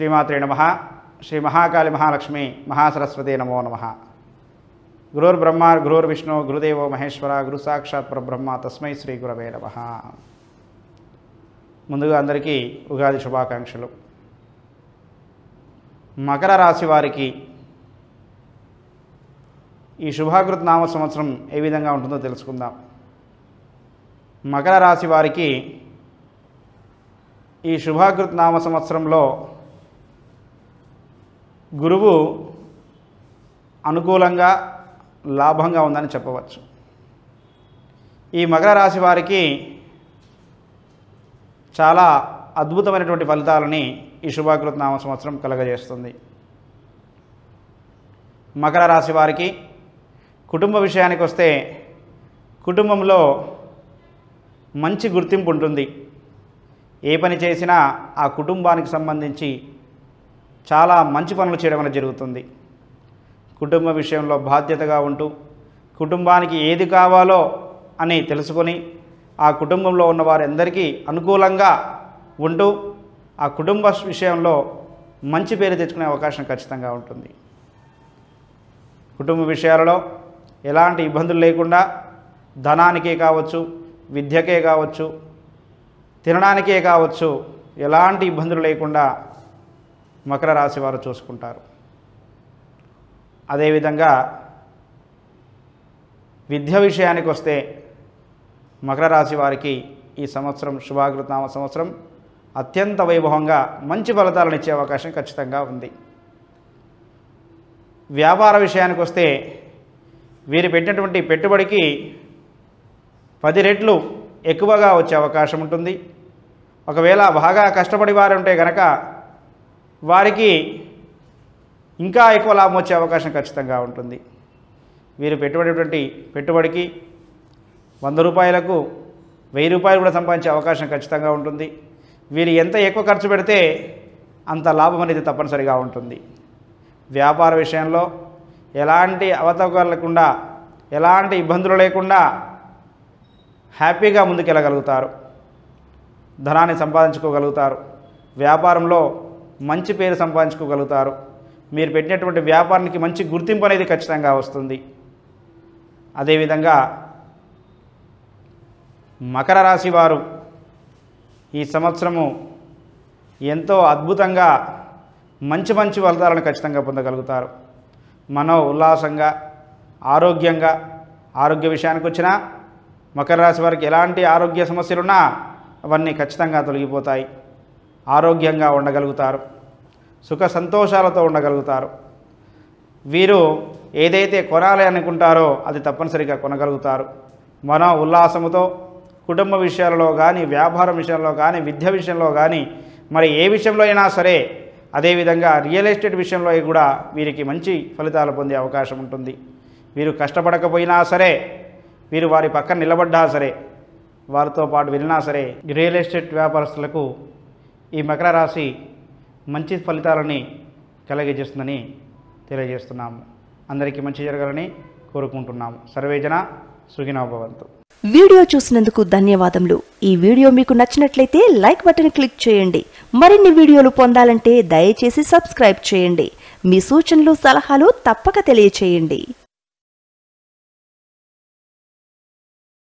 శ్రీమాత్రే నమ శ్రీ మహాకాళి మహాలక్ష్మి మహాసరస్వతి నమో నమ గురుర్బ్రహ్మ గురుర్విష్ణు గురుదేవో మహేశ్వర గురు సాక్షాత్ పరబ్రహ్మ తస్మై శ్రీ గురవే నమ ముందుగా అందరికీ ఉగాది శుభాకాంక్షలు మకర రాశి వారికి ఈ శుభాకృత నామ సంవత్సరం ఏ విధంగా ఉంటుందో తెలుసుకుందాం మకర రాశి వారికి ఈ శుభాకృత నామ సంవత్సరంలో గురువు అనుకూలంగా లాభంగా ఉందని చెప్పవచ్చు ఈ మకర రాశి వారికి చాలా అద్భుతమైనటువంటి ఫలితాలని ఈ శుభాకృత నామ సంవత్సరం కలగజేస్తుంది మకర రాశి వారికి కుటుంబ విషయానికి వస్తే కుటుంబంలో మంచి గుర్తింపు ఉంటుంది ఏ పని చేసినా ఆ కుటుంబానికి సంబంధించి చాలా మంచి పనులు చేయడం అనేది జరుగుతుంది కుటుంబ విషయంలో బాధ్యతగా ఉంటూ కుటుంబానికి ఏది కావాలో అని తెలుసుకొని ఆ కుటుంబంలో ఉన్న వారందరికీ అనుకూలంగా ఉంటూ ఆ కుటుంబ విషయంలో మంచి పేరు తెచ్చుకునే అవకాశం ఖచ్చితంగా ఉంటుంది కుటుంబ విషయాలలో ఎలాంటి ఇబ్బందులు లేకుండా ధనానికే కావచ్చు విద్యకే కావచ్చు తినడానికే కావచ్చు ఎలాంటి ఇబ్బందులు లేకుండా మకర రాశి వారు చూసుకుంటారు అదేవిధంగా విద్య విషయానికి వస్తే మకర రాశి వారికి ఈ సంవత్సరం శుభాకృతనామ సంవత్సరం అత్యంత వైభవంగా మంచి ఫలితాలను ఇచ్చే అవకాశం ఖచ్చితంగా ఉంది వ్యాపార విషయానికి వస్తే వీరు పెట్టినటువంటి పెట్టుబడికి పది రెట్లు ఎక్కువగా వచ్చే అవకాశం ఉంటుంది ఒకవేళ బాగా కష్టపడి వారు ఉంటే కనుక వారికి ఇంకా ఎక్కువ లాభం వచ్చే అవకాశం ఖచ్చితంగా ఉంటుంది వీరు పెట్టుబడిటువంటి పెట్టుబడికి వంద రూపాయలకు వెయ్యి రూపాయలు కూడా సంపాదించే అవకాశం ఖచ్చితంగా ఉంటుంది వీరు ఎంత ఎక్కువ ఖర్చు పెడితే అంత లాభం అనేది తప్పనిసరిగా ఉంటుంది వ్యాపార విషయంలో ఎలాంటి అవతవకలు లేకుండా ఎలాంటి ఇబ్బందులు లేకుండా హ్యాపీగా ముందుకెళ్ళగలుగుతారు ధనాన్ని సంపాదించుకోగలుగుతారు వ్యాపారంలో మంచి పేరు సంపాదించుకోగలుగుతారు మీరు పెట్టినటువంటి వ్యాపారానికి మంచి గుర్తింపు అనేది ఖచ్చితంగా వస్తుంది అదేవిధంగా మకర రాశి వారు ఈ సంవత్సరము ఎంతో అద్భుతంగా మంచి మంచి ఫలితాలను ఖచ్చితంగా పొందగలుగుతారు మనో ఉల్లాసంగా ఆరోగ్యంగా ఆరోగ్య విషయానికి వచ్చినా మకర రాశి వారికి ఎలాంటి ఆరోగ్య సమస్యలున్నా అవన్నీ ఖచ్చితంగా తొలగిపోతాయి ఆరోగ్యంగా ఉండగలుగుతారు సుఖ సంతోషాలతో ఉండగలుగుతారు వీరు ఏదైతే కొనాలి అనుకుంటారో అది తప్పనిసరిగా కొనగలుగుతారు మన ఉల్లాసముతో కుటుంబ విషయాలలో కానీ వ్యాపారం విషయంలో కానీ విద్య విషయంలో కానీ మరి ఏ విషయంలో అయినా సరే అదేవిధంగా రియల్ ఎస్టేట్ విషయంలో కూడా వీరికి మంచి ఫలితాలు పొందే అవకాశం ఉంటుంది వీరు కష్టపడకపోయినా సరే వీరు వారి పక్కన నిలబడ్డా సరే వారితో పాటు వెళ్ళినా సరే రియల్ ఎస్టేట్ వ్యాపారస్తులకు ఈ మకర రాశి మంచి ఫలితాలని కలిగజేస్తుందని తెలియజేస్తున్నాము అందరికీ మంచి జరగాలని కోరుకుంటున్నాము సర్వేజన సుఖినోభవంతు వీడియో చూసినందుకు ధన్యవాదములు ఈ వీడియో మీకు నచ్చినట్లయితే లైక్ బటన్ క్లిక్ చేయండి మరిన్ని వీడియోలు పొందాలంటే దయచేసి సబ్స్క్రైబ్ చేయండి మీ సూచనలు సలహాలు తప్పక తెలియచేయండి